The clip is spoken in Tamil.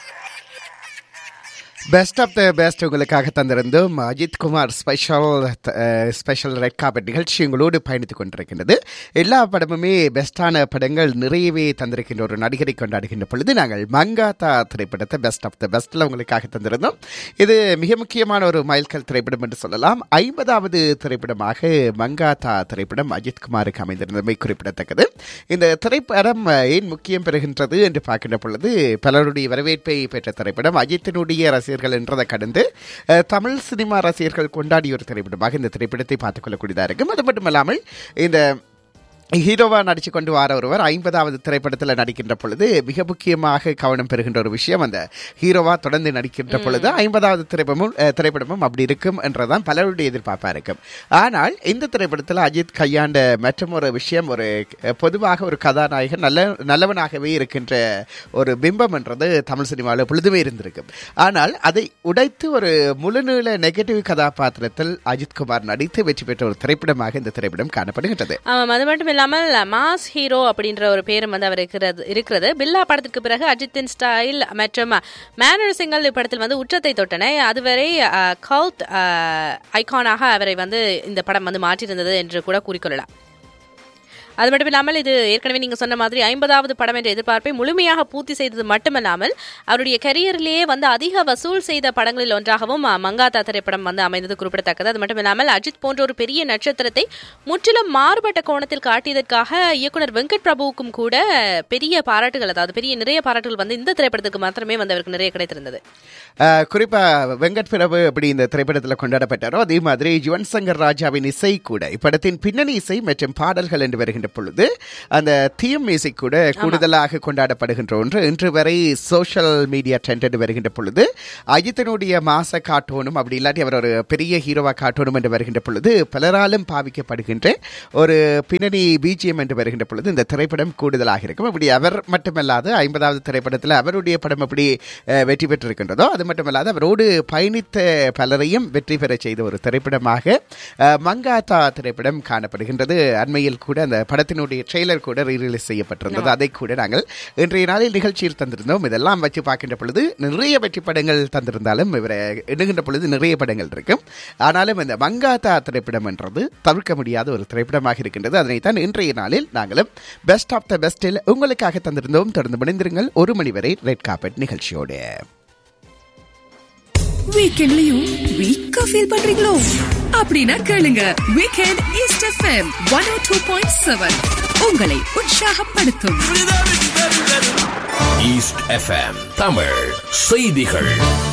பெஸ்ட் ஆஃப் த பெஸ்ட் உங்களுக்காக தந்திருந்தோம் Ajith Kumar special special red carpet நிகழ்ச்சி உங்களோடு பயணித்துக் கொண்டிருக்கின்றது எல்லா படமுமே பெஸ்டான படங்கள் நிறையவே தந்திருக்கின்ற ஒரு நடிகரை கொண்டாடுகின்ற பொழுது நாங்கள் மங்காத்தா திரைப்படத்தை பெஸ்ட் ஆஃப் த பெஸ்ட்ல உங்களுக்காக தந்திருந்தோம் இது மிக முக்கியமான ஒரு மைல்கல் திரைப்படம் என்று சொல்லலாம் ஐம்பதாவது திரைப்படமாக மங்காத்தா திரைப்படம் அஜித் குமாருக்கு அமைந்திருந்தமை குறிப்பிடத்தக்கது இந்த திரைப்படம் ஏன் முக்கியம் பெறுகின்றது என்று பார்க்கின்ற பொழுது பலருடைய வரவேற்பை பெற்ற திரைப்படம் அஜித்தினுடைய ரசிகர்கள் என்றதை கடந்து அஹ், தமிழ் சினிமா ரசிகர்கள் கொண்டாடிய ஒரு திரைப்படமாக இந்த திரைப்படத்தை பார்த்துக் கொள்ளக்கூடியதாக இருக்கும் அது மட்டுமல்லாமல் இந்த ஹீரோவா நடிச்சு கொண்டு வர ஒருவர் ஐம்பதாவது திரைப்படத்தில் நடிக்கின்ற பொழுது மிக முக்கியமாக கவனம் பெறுகின்ற ஒரு விஷயம் அந்த ஹீரோவா தொடர்ந்து நடிக்கின்ற பொழுது ஐம்பதாவது திரைப்படமும் அஹ், திரைப்படமும் அப்படி இருக்கும் என்றதான் பலருடைய எதிர்பார்ப்பா இருக்கும் ஆனால் இந்த திரைப்படத்தில் அஜித் கையாண்ட மற்றும் ஒரு விஷயம் ஒரு அஹ், பொதுவாக ஒரு கதாநாயகன் நல்ல நல்லவனாகவே இருக்கின்ற ஒரு பிம்பம் என்றது தமிழ் சினிமாவில் பொழுதுமே இருந்திருக்கும் ஆனால் அதை உடைத்து ஒரு முழுநீள நெகட்டிவ் கதாபாத்திரத்தில் அஜித் குமார் நடித்து வெற்றி பெற்ற ஒரு திரைப்படமாக இந்த திரைப்படம் காணப்படுகின்றது ஆமாம் அது மட்டும் இல்லாமல் மாஸ் ஹீரோ அப்படின்ற ஒரு பேரும் வந்து அவர் இருக்கிறது இருக்கிறது பில்லா படத்துக்கு பிறகு அஜித்தின் ஸ்டைல் மற்றும் மேனரிசங்கள் இப்படத்தில் வந்து உச்சத்தை தொட்டன அதுவரை கவுத் ஐகானாக அவரை வந்து இந்த படம் வந்து மாற்றியிருந்தது என்று கூட கூறிக்கொள்ளலாம் அது மட்டும் இல்லாமல் இது ஏற்கனவே நீங்க சொன்ன மாதிரி ஐம்பதாவது படம் என்ற எதிர்பார்ப்பை முழுமையாக பூர்த்தி செய்தது மட்டுமல்லாமல் அவருடைய கரியரிலேயே வந்து அதிக வசூல் செய்த படங்களில் ஒன்றாகவும் அஹ், மங்காத்தா திரைப்படம் வந்து அமைந்தது குறிப்பிடத்தக்கது அது மட்டும் இல்லாமல் அஜித் போன்ற ஒரு பெரிய நட்சத்திரத்தை முற்றிலும் மாறுபட்ட கோணத்தில் காட்டியதற்காக இயக்குனர் வெங்கட் பிரபுவுக்கும் கூட பெரிய பாராட்டுகள் அதாவது பெரிய நிறைய பாராட்டுகள் வந்து இந்த திரைப்படத்துக்கு மாத்திரமே வந்து அவருக்கு நிறைய கிடைத்திருந்தது அஹ், குறிப்பா வெங்கட் பிரபு எப்படி இந்த திரைப்படத்தில் கொண்டாடப்பட்டாரோ அதே மாதிரி யுவன் சங்கர் ராஜாவின் இசை கூட இப்படத்தின் பின்னணி இசை மற்றும் பாடல்கள் என்று வருகின்ற பொழுது அந்த தீம் மியூசிக் கூட கூடுதலாக கொண்டாடப்படுகின்ற ஒன்று இன்று வரை சோஷியல் மீடியா ட்ரெண்ட் என்று வருகின்ற பொழுது அஜித்தினுடைய மாச காட்டோனும் அப்படி இல்லாட்டி அவர் ஒரு பெரிய ஹீரோவா காட்டோனும் என்று வருகின்ற பொழுது பலராலும் பாவிக்கப்படுகின்ற ஒரு பின்னணி பிஜிஎம் என்று வருகின்ற பொழுது இந்த திரைப்படம் கூடுதலாக இருக்கும் அப்படி அவர் மட்டுமல்லாது ஐம்பதாவது திரைப்படத்தில் அவருடைய படம் எப்படி அஹ், வெற்றி பெற்றிருக்கின்றதோ அது மட்டுமல்லாது அவரோடு பயணித்த பலரையும் வெற்றி பெற செய்த ஒரு திரைப்படமாக அஹ், மங்காத்தா திரைப்படம் காணப்படுகின்றது அண்மையில் கூட அந்த படத்தினுடைய ட்ரெய்லர் கூட ரீரிலீஸ் செய்யப்பட்டிருந்தது அதை கூட நாங்கள் இன்றைய நாளில் நிகழ்ச்சியில் தந்திருந்தோம் இதெல்லாம் வச்சு பார்க்கின்ற பொழுது நிறைய வெற்றி படங்கள் தந்திருந்தாலும் இவரை எண்ணுகின்ற பொழுது நிறைய படங்கள் இருக்கும் ஆனாலும் இந்த மங்காத்தா திரைப்படம் என்றது தவிர்க்க முடியாத ஒரு திரைப்படமாக இருக்கின்றது அதனைத்தான் இன்றைய நாளில் நாங்களும் பெஸ்ட் ஆஃப் த பெஸ்டில் உங்களுக்காக தந்திருந்தோம் தொடர்ந்து முடிந்திருங்கள் ஒரு மணி வரை ரெட் கார்பெட் நிகழ்ச்சியோடு வீக்கெண்ட்லயும் வீக்கா ஃபீல் பண்றீங்களோ அப்படின்னா கேளுங்க weekend East FM one o two point seven உங்களை உற்சாகப்படுத்தும் ஈஸ்ட் எஃப்எம் தமிழ் செய்திகள்